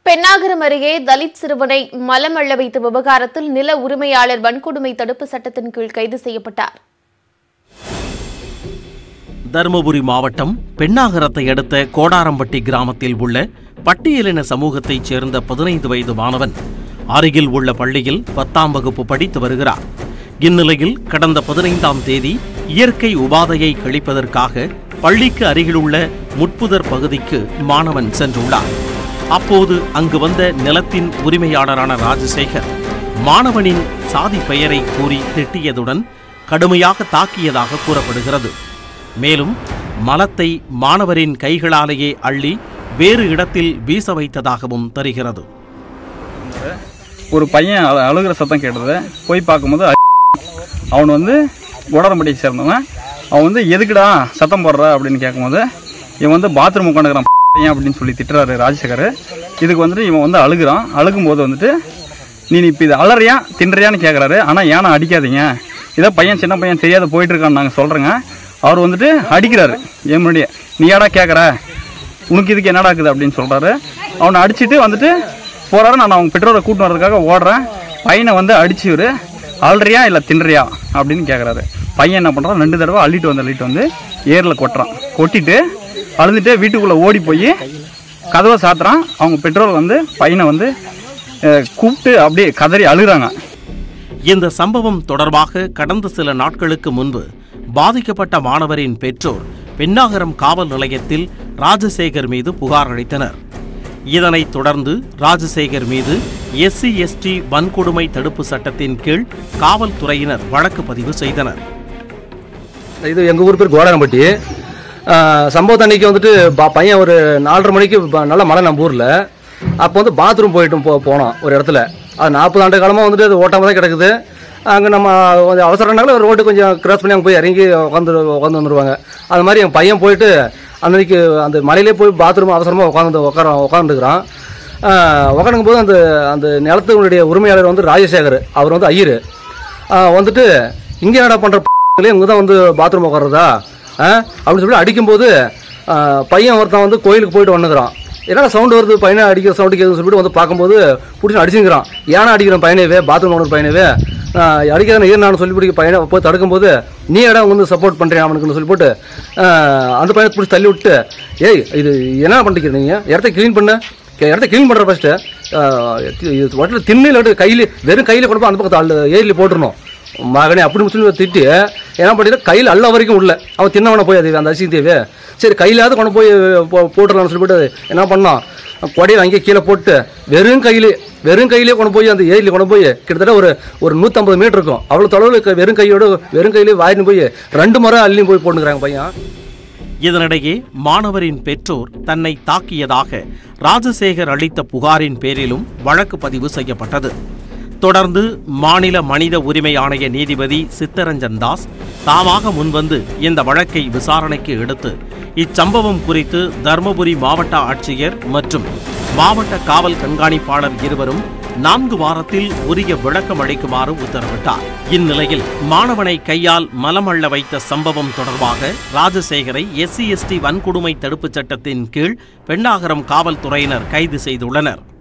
பெண்ணாகரம் அருகே தலித் சிறுவனை மலம் அள்ள வைத்த விவகாரத்தில் நில உரிமையாளர் வன்கொடுமை தடுப்பு சட்டத்தின் கீழ் கைது செய்யப்பட்டார் தருமபுரி மாவட்டம் பெண்ணாகரத்தை அடுத்த கோடாரம்பட்டி கிராமத்தில் உள்ள பட்டியலின சமூகத்தைச் சேர்ந்த பதினைந்து வயது மாணவன் அருகில் உள்ள பள்ளியில் பத்தாம் வகுப்பு படித்து வருகிறார் இந்நிலையில் கடந்த பதினைந்தாம் தேதி இயற்கை உபாதையை கழிப்பதற்காக பள்ளிக்கு அருகிலுள்ள முட்புதர் பகுதிக்கு மாணவன் சென்றுள்ளார் அப்போது அங்கு வந்த நிலத்தின் உரிமையாளரான ராஜசேகர் மாணவனின் சாதி பெயரை கூறி திட்டியதுடன் கடுமையாக தாக்கியதாக கூறப்படுகிறது மேலும் மலத்தை மாணவரின் கைகளாலேயே அள்ளி வேறு இடத்தில் வீச வைத்ததாகவும் தெரிகிறது ஒரு பையன் அழ- அழுகிற சத்தம் கேட்டது போய் பார்க்கும்போது அ- அவன் வந்து கோடாரம்பட்டியை சேர்ந்தவன் அவன் வந்து எதுக்குடா சத்தம் போடுற அப்படின்னு கேட்கும்போது இவன் வந்து பாத்ரூம் உட்காந்துக்கிறான் பையன் அப்படின்னு சொல்லி திட்டுறாரு ராஜசேகர் இதுக்கு வந்துட்டு இவன் வந்து அழுகுறான் அழுகும்போது வந்துட்டு நீ இப்போ இது அலறியா தின்றியான்னு கேட்குறாரு ஆனால் ஏன்னா அடிக்காதீங்க இதோ பையன் சின்ன பையன் தெரியாத போயிட்டு இருக்கான்னு நாங்கள் சொல்கிறேங்க அவர் வந்துட்டு அடிக்கிறாரு என் முன்னாடியே நீ ஏடா கேட்குற உனக்கு இதுக்கு என்னடா இருக்குது அப்படின்னு சொல்கிறாரு அவனை அடிச்சிட்டு வந்துட்டு போகிறாரு நான் அவங்க பெற்றோரை கூட்டின்னு வரதுக்காக ஓடுறேன் பையனை வந்து அடிச்சுவர் அல்றியா இல்லை தின்றியா அப்படின்னு கேட்குறாரு பையன் என்ன பண்ணுறான் ரெண்டு தடவை அள்ளிட்டு வந்து அள்ளிட்டு வந்து ஏரில் கொட்டுறான் கொட்டிட்டு அழுதுட்டு வீட்டுக்குள்ளே ஓடி போய் கதவை சாத்துறான் அவங்க பெற்றோர் வந்து பையனை வந்து அஹ், கூப்பிட்டு அப்படியே கதறி அழுகுறாங்க இந்த சம்பவம் தொடர்பாக கடந்த சில நாட்களுக்கு முன்பு பாதிக்கப்பட்ட மாணவரின் பெற்றோர் பெண்ணாகரம் காவல் நிலையத்தில் ராஜசேகர் மீது புகார் அளித்தனர் இதனைத் தொடர்ந்து ராஜசேகர் மீது எஸ்சி எஸ்டி வன்கொடுமை தடுப்பு சட்டத்தின் கீழ் காவல்துறையினர் வழக்கு பதிவு செய்தனர் இது எங்கள் ஊர் பேர் கோடாரம்பட்டி ஆஹ் சம்பவத்து அன்னைக்கு வந்துட்டு ப- பையன் ஒரு நாலரை மணிக்கு ப- நல்ல மழை நம்ம ஊரில் அப்போ வந்து பாத்ரூம் போயிட்டு போ போனோம் ஒரு இடத்துல அது நாற்பது ஆண்டு காலமாக வந்துட்டு அது ஓட்டாமல் தான் கிடக்குது அங்கே நம்ம கொஞ்சம் அவசரம்னால ரோட்டு கொஞ்சம் கிராஸ் பண்ணி அங்கே போய் இறங்கி உட்காந்து உட்காந்து வந்துடுவாங்க அது மாதிரி என் பையன் போயிட்டு அன்னைக்கு அந்த மலையிலே போய் பாத்ரூம் அவசரமாக உட்காந்து உட்கார உட்காந்துருக்குறான் உட்காந்துக்கும் போது அந்த அந்த நிலத்தினுடைய உரிமையாளர் வந்து ராஜசேகர் அவர் வந்து ஐயர் வந்துட்டு இங்கே என்னடா பண்ணுற இங்கே தான் வந்து பாத்ரூம் உட்கார்றதா ஆ அப்படின்னு சொல்லி அடிக்கும்போது ஆ, பையன் ஒருத்தன் வந்து கோயிலுக்கு போயிட்டு வந்துக்கிறான் என்னடா சவுண்டு வருது பையனை அடிக்கிற சவுண்டு கேட்குதுன்னு சொல்லிட்டு வந்து பார்க்கும்போது பிடிச்சி அடிச்சுங்கிறான் ஏன்னா அடிக்கிறேன் பையனவே பாத்ரூம் ஓனர் பையனவே அடிக்காத ஏன் நான் சொல்லி பிடிக்க பையனை போய் தடுக்கும்போது நீ இடம் வந்து சப்போர்ட் பண்ணுறேன் அவனுக்குன்னு சொல்லி போட்டு ஆ, அந்த பையனை பிடிச்சி தள்ளி விட்டு ஏய் இது என்ன பண்ணிக்கிறீங்க நீங்கள் இடத்த க்ளீன் பண்ண கே- இடத்த க்ளீன் பண்ணுற ஃபஸ்ட்டு வட்டில் திண்ணு இல்லாட்டி கையில் வெறும் கையில் கொண்டு போய் அந்த பக்கத்து அள்ள ஏரியில் போட்டுருணும் மகனே அப்படி சொல்லி திட்டி என்ன பண்ணிட்டு கையில் அள்ள வரைக்கும் உள்ள அவன் தின்னவனை போய் அது அந்த அரிசி தேவை சரி கையிலாவது கொண்டு போய் போ- போட்டுடலாம்னு சொல்லிட்டு என்ன பண்ணான் கொடையில் அங்கேயே கீழே போட்டு வெறும் கையிலே வெறும் கையிலே கொண்டு போய் அந்த ஏரியில் கொண்டு போய் கிட்டத்தட்ட ஒரு ஒரு நூற்றம்பது மீட்டர் இருக்கும் அவ்வளோ தொலைவில் வெறும் கையோட வெறும் கையிலே வாயின்னு போய் ரெண்டு முறை அள்ளியும் போய் போட்டுக்கிறாங்க பையன் இதனிடையே மாணவரின் பெற்றோர் தன்னை தாக்கியதாக ராஜசேகர் அளித்த புகாரின் பேரிலும் வழக்கு பதிவு செய்யப்பட்டது தொடர்ந்து மாநில மனித உரிமை ஆணைய நீதிபதி சித்தரஞ்சன் தாஸ் தாமாக முன்வந்து இந்த வழக்கை விசாரணைக்கு எடுத்து இச்சம்பவம் குறித்து தர்மபுரி மாவட்ட ஆட்சியர் மற்றும் மாவட்ட காவல் கண்காணிப்பாளர் இருவரும் நான்கு வாரத்தில் உரிய விளக்கம் அளிக்குமாறு உத்தரவிட்டார் இந்நிலையில் மாணவனை கையால் மலம் அள்ள வைத்த சம்பவம் தொடர்பாக ராஜசேகரை எஸ்சி எஸ்டி வன்கொடுமை தடுப்புச் சட்டத்தின் கீழ் பெண்ணாகரம் காவல்துறையினர் கைது செய்துள்ளனர்